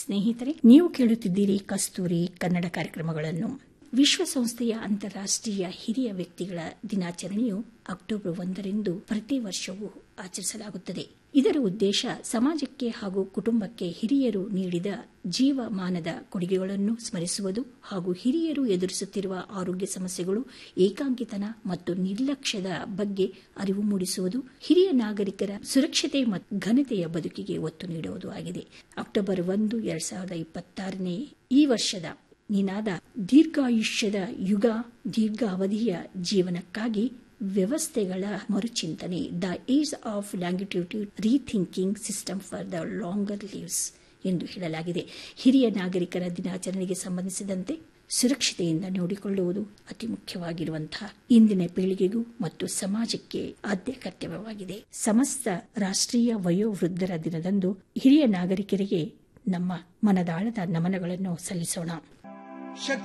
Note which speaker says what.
Speaker 1: ಸ್ನೇಹಿತರೆ ನೀವು ಕೇಳುತ್ತಿದ್ದೀರಿ ಕಸ್ತೂರಿ ಕನ್ನಡ ಕಾರ್ಯಕ್ರಮಗಳನ್ನು ವಿಶ್ವಸಂಸ್ಥೆಯ ಅಂತಾರಾಷ್ಟೀಯ ಹಿರಿಯ ವ್ಯಕ್ತಿಗಳ ದಿನಾಚರಣೆಯು ಅಕ್ಟೋಬರ್ ಒಂದರಂದು ಪ್ರತಿ ವರ್ಷವೂ ಆಚರಿಸಲಾಗುತ್ತದೆ ಇದರ ಉದ್ದೇಶ ಸಮಾಜಕ್ಕೆ ಹಾಗೂ ಕುಟುಂಬಕ್ಕೆ ಹಿರಿಯರು ನೀಡಿದ ಜೀವಮಾನದ ಕೊಡುಗೆಗಳನ್ನು ಸ್ಮರಿಸುವುದು ಹಾಗೂ ಹಿರಿಯರು ಎದುರಿಸುತ್ತಿರುವ ಆರೋಗ್ಯ ಸಮಸ್ಯೆಗಳು ಏಕಾಂಗಿತನ ಮತ್ತು ನಿರ್ಲಕ್ಷ್ಯದ ಬಗ್ಗೆ ಅರಿವು ಮೂಡಿಸುವುದು ಹಿರಿಯ ನಾಗರಿಕರ ಸುರಕ್ಷತೆ ಮತ್ತು ಘನತೆಯ ಬದುಕಿಗೆ ಒತ್ತು ನೀಡುವುದು ಆಗಿದೆ ಅಕ್ಟೋಬರ್ ಒಂದು ಎರಡ್ ಸಾವಿರದ ಇಪ್ಪತ್ತಾರನೇ ಈ ವರ್ಷದ ನಿನಾದ ದೀರ್ಘಾಯುಷ್ಯದ ಯುಗ ದೀರ್ಘ ಅವಧಿಯ ಜೀವನಕ್ಕಾಗಿ ವ್ಯವಸ್ಥೆಗಳ ಮರುಚಿಂತನೆ the age of longitude rethinking system for the longer lives ಎಂದು ಹೇಳಲಾಗಿದೆ ಹಿರಿಯ ನಾಗರಿಕರ ದಿನಾಚರಣೆಗೆ ಸಂಬಂಧಿಸಿದಂತೆ ಸುರಕ್ಷತೆಯಿಂದ ನೋಡಿಕೊಳ್ಳುವುದು ಅತಿ ಮುಖ್ಯವಾಗಿರುವಂತಹ ಇಂದಿನ ಪೀಳಿಗೆಗೂ ಮತ್ತು ಸಮಾಜಕ್ಕೆ ಆದ್ಯ ಕರ್ತವ್ಯವಾಗಿದೆ ಸಮಸ್ತ ರಾಷ್ಟ್ರೀಯ ವಯೋವೃದ್ಧರ ದಿನದಂದು ಹಿರಿಯ ನಾಗರಿಕರಿಗೆ ನಮ್ಮ ಮನದಾಳದ ನಮನಗಳನ್ನು ಸಲ್ಲಿಸೋಣ